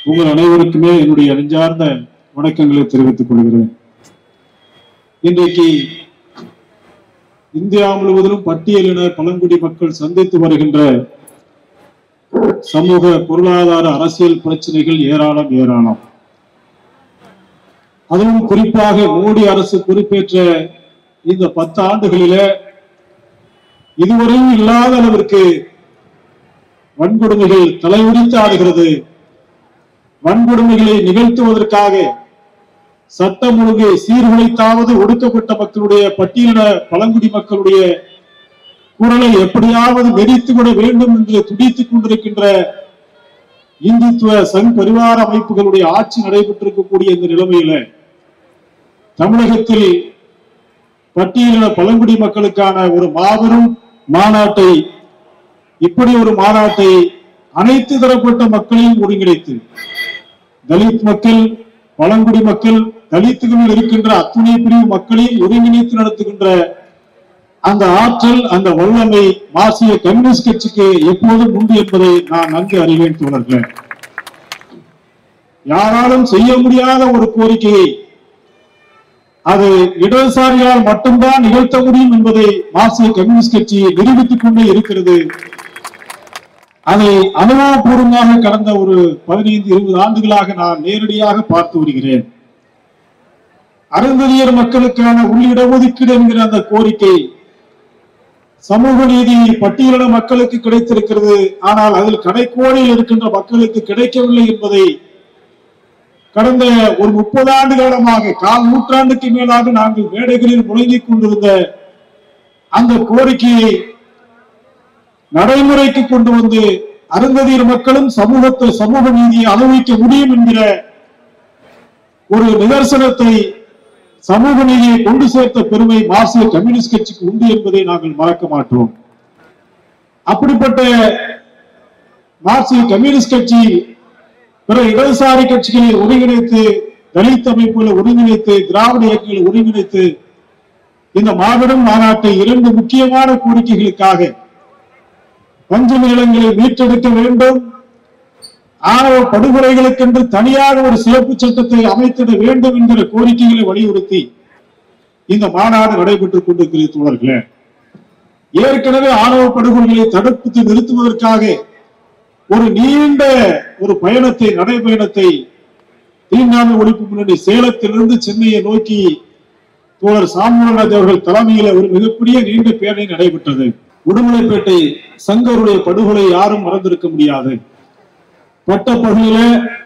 உங்கள் அனைவருக்குமே என்னுடைய நெஞ்சார்ந்த வணக்கங்களை தெரிவித்துக் கொள்கிறேன் இன்றைக்கு இந்தியா முழுவதிலும் பட்டியலின பழங்குடி மக்கள் சந்தித்து வருகின்ற சமூக பொருளாதார அரசியல் பிரச்சனைகள் ஏராளம் ஏராளம் அதுவும் குறிப்பாக மோடி அரசு பொறுப்பேற்ற இந்த பத்து ஆண்டுகளில இதுவரையும் இல்லாத அளவிற்கு வன்கொடுமைகள் தலைவிரித்து ஆடுகிறது வன்கொடுமைகளை நிகழ்த்துவதற்காக சட்டம் ஒழுங்கை சீர்குலைத்தாவது ஒடுக்கப்பட்ட மக்களுடைய பட்டியலின பழங்குடி மக்களுடைய குரலை எப்படியாவது வெடித்து விட வேண்டும் என்று துடித்துக் கொண்டிருக்கின்ற இந்துத்துவ சங் பரிவார அமைப்புகளுடைய ஆட்சி நடைபெற்றிருக்கக்கூடிய இந்த நிலைமையில தமிழகத்தில் பட்டியலின பழங்குடி மக்களுக்கான ஒரு மாபெரும் மாநாட்டை இப்படி ஒரு மாநாட்டை அனைத்து தரப்பட்ட மக்களையும் ஒருங்கிணைத்து தலித் மக்கள் பழங்குடி மக்கள் தலித்துகளில் இருக்கின்ற அத்துணை பிரிவு மக்களையும் ஒருங்கிணைத்து நடத்துகின்ற அந்த ஆற்றல் அந்த வல்லமை மார்க்சிய கம்யூனிஸ்ட் கட்சிக்கு எப்போதும் உண்டு என்பதை நான் நன்கு அறிவேன் தோழர்களே யாராலும் செய்ய முடியாத ஒரு கோரிக்கையை அது இடதுசாரியால் மட்டும்தான் நிகழ்த்த முடியும் என்பதை மார்க்சிய கம்யூனிஸ்ட் கட்சி நிரூபித்துக் கொண்டே இருக்கிறது அதை அனுபவபூர்வமாக கடந்த ஒரு பதினைந்து இருபது ஆண்டுகளாக நான் நேரடியாக பார்த்து வருகிறேன் அருந்ததியர் மக்களுக்கான உள்ளிட ஒதுக்கீடு என்கிற அந்த கோரிக்கை சமூக நீதி பட்டியலின மக்களுக்கு கிடைத்திருக்கிறது ஆனால் அதில் கடைக்கோடியில் இருக்கின்ற மக்களுக்கு கிடைக்கவில்லை என்பதை கடந்த ஒரு முப்பது ஆண்டு காலமாக கால் நூற்றாண்டுக்கு மேலாக நாங்கள் மேடைகளில் முழங்கிக் கொண்டிருந்த அந்த கோரிக்கையை நடைமுறைக்கு கொண்டு வந்து அருந்ததியர் மக்களும் சமூகத்தை சமூக நீதியை அனுபவிக்க முடியும் என்கிற ஒரு நிதர்சனத்தை சமூக நீதியை கொண்டு சேர்த்த பெருமை மார்க்சிய கம்யூனிஸ்ட் கட்சிக்கு உண்டு என்பதை நாங்கள் மறக்க மாட்டோம் அப்படிப்பட்ட மார்க்சிய கம்யூனிஸ்ட் கட்சி பிற இடதுசாரி கட்சிகளை ஒருங்கிணைத்து தலித் அமைப்புகளை ஒருங்கிணைத்து திராவிட இயக்கங்களை ஒருங்கிணைத்து இந்த மாபெரும் மாநாட்டை இரண்டு முக்கியமான கோரிக்கைகளுக்காக பஞ்ச நிலங்களை மீட்டெடுக்க வேண்டும் ஆணவ படுகொலைகளுக்கென்று தனியாக ஒரு சிறப்பு சட்டத்தை அமைத்திட வேண்டும் என்கிற கோரிக்கைகளை வலியுறுத்தி இந்த மாநாடு நடைபெற்றுக் கொண்டிருக்கிறது தோழர்களே ஏற்கனவே ஆணவ படுகொலைகளை தடுப்பு நிறுத்துவதற்காக ஒரு நீண்ட ஒரு பயணத்தை நடைபயணத்தை தீண்டாமை ஒழிப்பு முன்னணி சேலத்திலிருந்து சென்னையை நோக்கி தோழர் சாமுவராஜ் அவர்கள் தலைமையில ஒரு மிகப்பெரிய நீண்ட பேரணி நடைபெற்றது உடுமலைப்பேட்டை சங்கருடைய படுகொலை யாரும் மறந்திருக்க முடியாது பட்டப்பகுதியில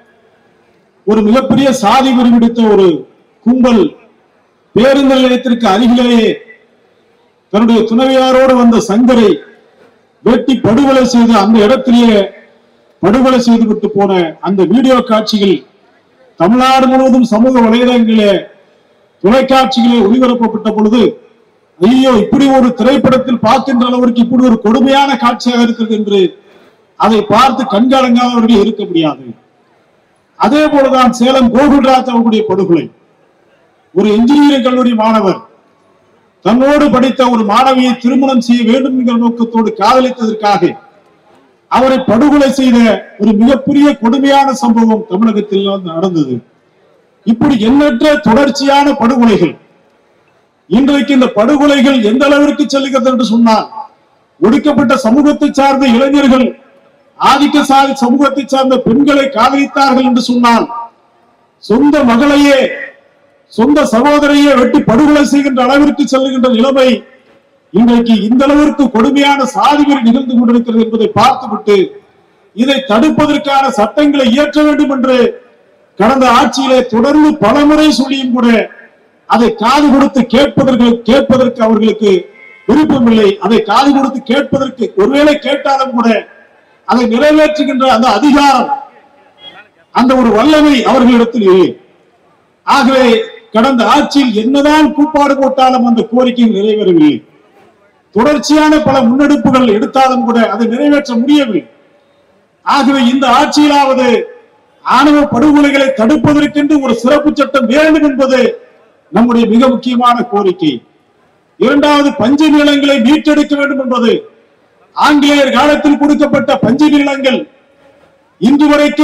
ஒரு மிகப்பெரிய சாதி பிடித்த ஒரு கும்பல் பேருந்து நிலையத்திற்கு அருகிலேயே தன்னுடைய துணைவியாரோடு வந்த சங்கரை வெட்டி படுகொலை செய்து அந்த இடத்திலேயே படுகொலை செய்து விட்டு போன அந்த வீடியோ காட்சிகள் தமிழ்நாடு முழுவதும் சமூக வலைதளங்களிலே தொலைக்காட்சிகளே ஒளிபரப்பப்பட்ட பொழுது ஐயோ இப்படி ஒரு திரைப்படத்தில் பார்க்கின்ற அளவிற்கு இப்படி ஒரு கொடுமையான காட்சியாக இருக்கிறது என்று அதை பார்த்து கண்காலங்காதவர்கள் இருக்க முடியாது அதே போலதான் சேலம் கோகுல்ராஜ் அவர்களுடைய படுகொலை ஒரு இன்ஜினியரிங் கல்லூரி மாணவர் தன்னோடு படித்த ஒரு மாணவியை திருமணம் செய்ய வேண்டும் என்கிற நோக்கத்தோடு காதலித்ததற்காக அவரை படுகொலை செய்த ஒரு மிகப்பெரிய கொடுமையான சம்பவம் தமிழகத்தில் நடந்தது இப்படி எண்ணற்ற தொடர்ச்சியான படுகொலைகள் இன்றைக்கு இந்த படுகொலைகள் எந்த அளவிற்கு செல்லுகிறது என்று சொன்னால் ஒடுக்கப்பட்ட சமூகத்தை சார்ந்த இளைஞர்கள் ஆதிக்க சாதி சமூகத்தை சார்ந்த பெண்களை காதலித்தார்கள் என்று சொன்னால் சொந்த மகளையே சொந்த சகோதரையே வெட்டி படுகொலை செய்கின்ற அளவிற்கு செல்லுகின்ற நிலைமை இன்றைக்கு இந்த அளவிற்கு கொடுமையான சாதிகள் நிகழ்ந்து கொண்டிருக்கிறது என்பதை பார்த்துவிட்டு இதை தடுப்பதற்கான சட்டங்களை இயற்ற வேண்டும் என்று கடந்த ஆட்சியிலே தொடர்ந்து பலமுறை சொல்லியும் கூட அதை காது கொடுத்து கேட்பதற்கு கேட்பதற்கு அவர்களுக்கு விருப்பமில்லை அதை காது கொடுத்து கேட்பதற்கு ஒருவேளை கேட்டாலும் கூட அதை நிறைவேற்றுகின்ற அந்த அதிகாரம் அந்த ஒரு வல்லமை அவர்களிடத்தில் இல்லை ஆகவே கடந்த ஆட்சியில் என்னதான் கூப்பாடு போட்டாலும் அந்த கோரிக்கை நிறைவேறவில்லை தொடர்ச்சியான பல முன்னெடுப்புகள் எடுத்தாலும் கூட அதை நிறைவேற்ற முடியவில்லை ஆகவே இந்த ஆட்சியிலாவது ஆணவ படுகொலைகளை தடுப்பதற்கென்று ஒரு சிறப்பு சட்டம் வேண்டும் என்பது நம்முடைய மிக முக்கியமான கோரிக்கை இரண்டாவது பஞ்ச நிலங்களை மீட்டெடுக்க வேண்டும் என்பது ஆங்கிலேயர் காலத்தில் கொடுக்கப்பட்ட பஞ்ச நிலங்கள் இன்று வரைக்கும்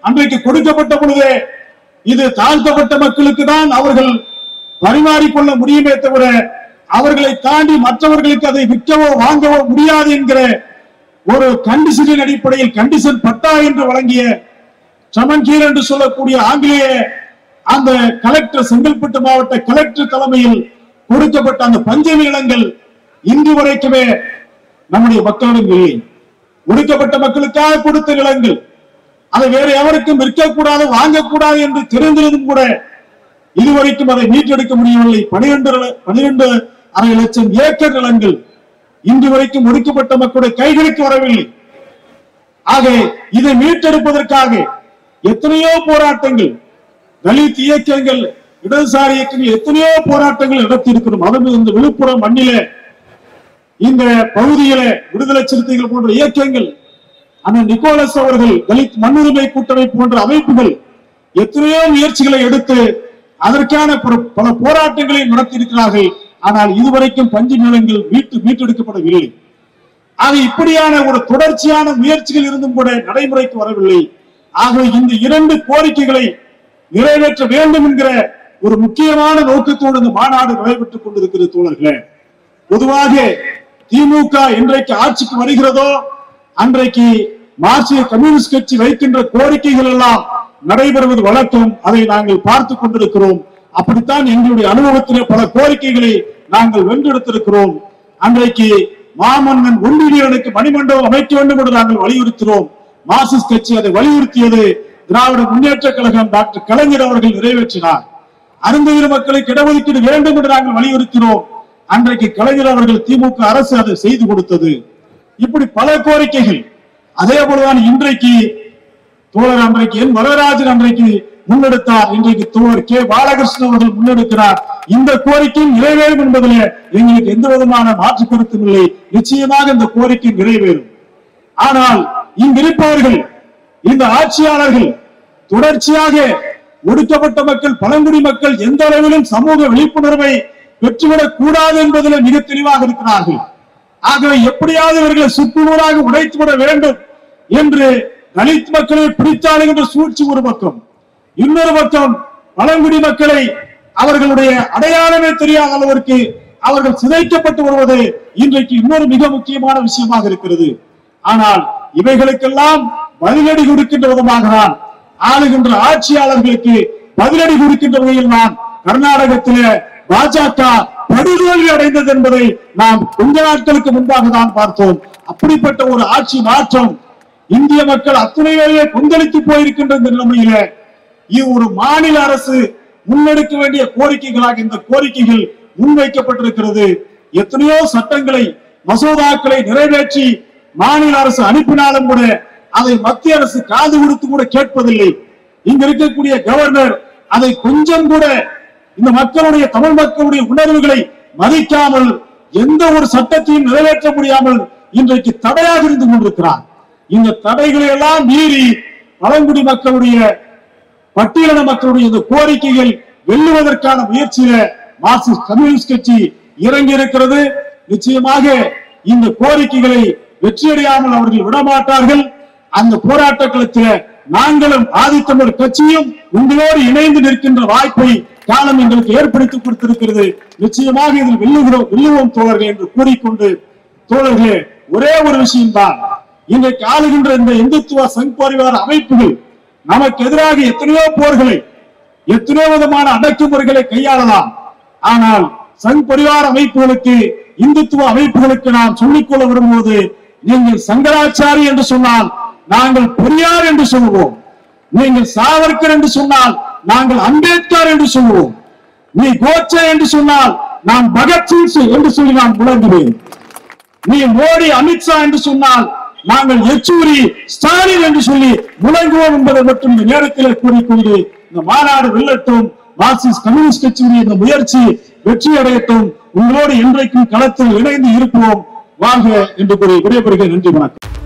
அன்றைக்கு கொடுக்கப்பட்ட பொழுது இது தாழ்த்தப்பட்ட மக்களுக்கு தான் அவர்கள் பரிமாறிக்கொள்ள முடியுமே தவிர அவர்களை தாண்டி மற்றவர்களுக்கு அதை விற்கவோ வாங்கவோ முடியாது என்கிற ஒரு கண்டிஷனின் அடிப்படையில் கண்டிஷன் பட்டா என்று வழங்கிய சமன்கீர் என்று சொல்லக்கூடிய ஆங்கிலேய அந்த கலெக்டர் செங்கல்பட்டு மாவட்ட கலெக்டர் தலைமையில் கொடுக்கப்பட்ட அந்த பஞ்ச நிலங்கள் இன்று வரைக்குமே நம்முடைய மக்களிடம் இல்லை ஒடுக்கப்பட்ட மக்களுக்காக கொடுத்த நிலங்கள் அதை வேற எவருக்கும் விற்கக்கூடாது வாங்கக்கூடாது என்று தெரிந்திருந்தும் கூட இதுவரைக்கும் அதை மீட்டெடுக்க முடியவில்லை பனிரெண்டு பனிரெண்டு அரை லட்சம் ஏக்கர் நிலங்கள் இன்று வரைக்கும் ஒடுக்கப்பட்ட மக்களுடைய கைகளுக்கு வரவில்லை ஆக இதை மீட்டெடுப்பதற்காக எத்தனையோ போராட்டங்கள் தலித் இயக்கங்கள் இடதுசாரி இயக்கங்கள் எத்தனையோ போராட்டங்கள் நடத்தியிருக்கிறோம் அதுவும் இந்த விழுப்புரம் மண்ணிலே இந்த பகுதியில விடுதலை சிறுத்தைகள் போன்ற இயக்கங்கள் அண்ணன் நிக்கோலஸ் அவர்கள் தலித் மண்ணுரிமை கூட்டமைப்பு போன்ற அமைப்புகள் எத்தனையோ முயற்சிகளை எடுத்து அதற்கான பல- பல போராட்டங்களை நடத்தியிருக்கிறார்கள் ஆனால் இதுவரைக்கும் பஞ்சு நிலங்கள் மீட்டு மீட்டெடுக்கப்படவில்லை ஆக இப்படியான ஒரு தொடர்ச்சியான முயற்சிகள் இருந்தும் கூட நடைமுறைக்கு வரவில்லை ஆக இந்த இரண்டு கோரிக்கைகளை நிறைவேற்ற வேண்டும் என்கிற ஒரு முக்கியமான நோக்கத்தோடு இந்த மாநாடு நடைபெற்றுக் கொண்டிருக்கிறது தோழர்களே பொதுவாக திமுக என்றைக்கு ஆட்சிக்கு வருகிறதோ அன்றைக்கு மார்க்சிய கம்யூனிஸ்ட் கட்சி வைக்கின்ற கோரிக்கைகள் எல்லாம் நடைபெறுவது வழக்கம் அதை நாங்கள் பார்த்துக் கொண்டிருக்கிறோம் அப்படித்தான் எங்களுடைய அனுபவத்திலே பல கோரிக்கைகளை நாங்கள் வென்றெடுத்திருக்கிறோம் அன்றைக்கு மாமன்னன் ஒன்றியனுக்கு மணிமண்டபம் அமைக்க வேண்டும் என்று நாங்கள் வலியுறுத்தினோம் மார்க்சிஸ்ட் கட்சி அதை வலியுறுத்தியது திராவிட முன்னேற்ற கழகம் டாக்டர் கலைஞர் அவர்கள் நிறைவேற்றினார் அருந்தவீர மக்களுக்கு இடஒதுக்கீடு வேண்டும் என்று நாங்கள் வலியுறுத்தினோம் அன்றைக்கு கலைஞர் அவர்கள் திமுக அரசு அதை செய்து கொடுத்தது இப்படி பல கோரிக்கைகள் அதே போலதான் இன்றைக்கு தோழர் அன்றைக்கு என் வரதராஜன் அன்றைக்கு முன்னெடுத்தார் இன்றைக்கு தோழர் கே பாலகிருஷ்ணன் அவர்கள் முன்னெடுக்கிறார் இந்த கோரிக்கை நிறைவேறும் என்பதில் எங்களுக்கு எந்த விதமான மாற்று கருத்தும் இல்லை நிச்சயமாக இந்த கோரிக்கை நிறைவேறும் ஆனால் இங்கிருப்பவர்கள் இந்த ஆட்சியாளர்கள் தொடர்ச்சியாக ஒடுக்கப்பட்ட மக்கள் பழங்குடி மக்கள் எந்த அளவிலும் சமூக விழிப்புணர்வை பெற்றுவிடக் கூடாது என்பதில் மிக தெளிவாக இருக்கிறார்கள் ஆகவே எப்படியாவது இவர்களை சுக்குநூறாக உடைத்து விட வேண்டும் என்று தலித் மக்களை பிடித்தாளுகின்ற சூழ்ச்சி ஒரு பக்கம் இன்னொரு பக்கம் பழங்குடி மக்களை அவர்களுடைய அடையாளமே தெரியாத அளவிற்கு அவர்கள் சிதைக்கப்பட்டு வருவது இன்றைக்கு இன்னொரு மிக முக்கியமான விஷயமாக இருக்கிறது ஆனால் இவைகளுக்கெல்லாம் பதிலடி கொடுக்கின்ற விதமாக தான் ஆளுகின்ற ஆட்சியாளர்களுக்கு பதிலடி கொடுக்கின்ற வகையில் தான் கர்நாடகத்திலே பாஜக படுதோல்வி அடைந்தது என்பதை நாம் கொஞ்ச நாட்களுக்கு முன்பாக தான் பார்த்தோம் அப்படிப்பட்ட ஒரு ஆட்சி மாற்றம் இந்திய மக்கள் அத்துணை பேரையே கொந்தளித்து போயிருக்கின்ற இந்த நிலைமையில இது ஒரு மாநில அரசு முன்னெடுக்க வேண்டிய கோரிக்கைகளாக இந்த கோரிக்கைகள் முன்வைக்கப்பட்டிருக்கிறது எத்தனையோ சட்டங்களை மசோதாக்களை நிறைவேற்றி மாநில அரசு அனுப்பினாலும் கூட அதை மத்திய அரசு காது கொடுத்து கூட கேட்பதில்லை இங்க இருக்கக்கூடிய கவர்னர் அதை கொஞ்சம் கூட இந்த மக்களுடைய தமிழ் மக்களுடைய உணர்வுகளை மதிக்காமல் எந்த ஒரு சட்டத்தையும் நிறைவேற்ற முடியாமல் இன்றைக்கு தடையாக இருந்து கொண்டிருக்கிறார் இந்த தடைகளை எல்லாம் மீறி பழங்குடி மக்களுடைய பட்டியலின மக்களுடைய இந்த கோரிக்கைகள் வெல்லுவதற்கான முயற்சியில மார்க்சிஸ்ட் கம்யூனிஸ்ட் கட்சி இறங்கி இருக்கிறது நிச்சயமாக இந்த கோரிக்கைகளை வெற்றியடையாமல் அவர்கள் விடமாட்டார்கள் அந்த போராட்ட களத்தில் நாங்களும் ஆதித்தமிழர் கட்சியும் உங்களோடு இணைந்து நிற்கின்ற வாய்ப்பை காலம் எங்களுக்கு ஏற்படுத்தி கொடுத்திருக்கிறது நிச்சயமாக இதில் வெல்லுகிறோம் வெல்லுவோம் தோழர்கள் என்று கூறிக்கொண்டு தோழர்களே ஒரே ஒரு விஷயம்தான் இன்றைக்கு ஆளுகின்ற இந்த இந்துத்துவ சங் பரிவார அமைப்புகள் நமக்கு எதிராக எத்தனையோ போர்களை எத்தனையோ விதமான அடக்குமுறைகளை கையாளலாம் ஆனால் சங் பரிவார அமைப்புகளுக்கு இந்துத்துவ அமைப்புகளுக்கு நாம் சொல்லிக்கொள்ள விரும்புவது நீங்கள் சங்கராச்சாரி என்று சொன்னால் நாங்கள் பெரியார் என்று சொல்லுவோம் நீங்கள் சாவர்கர் என்று சொன்னால் நாங்கள் அம்பேத்கர் என்று சொல்லுவோம் நீ கோச்சே என்று சொன்னால் நான் பகத்சிங் என்று சொல்லி நான் முழங்குவேன் நீ மோடி அமித்ஷா என்று சொன்னால் நாங்கள் யெச்சூரி ஸ்டாலின் என்று சொல்லி முழங்குவோம் என்பதை மட்டும் இந்த நேரத்தில் கூறிக்கொண்டு இந்த மாநாடு வெல்லட்டும் மார்க்சிஸ்ட் கம்யூனிஸ்ட் கட்சியுடைய இந்த முயற்சி வெற்றி அடையட்டும் உங்களோடு என்றைக்கும் களத்தில் இணைந்து இருப்போம் வாழ்க என்று கூறி விடைபெறுகிறேன் நன்றி வணக்கம்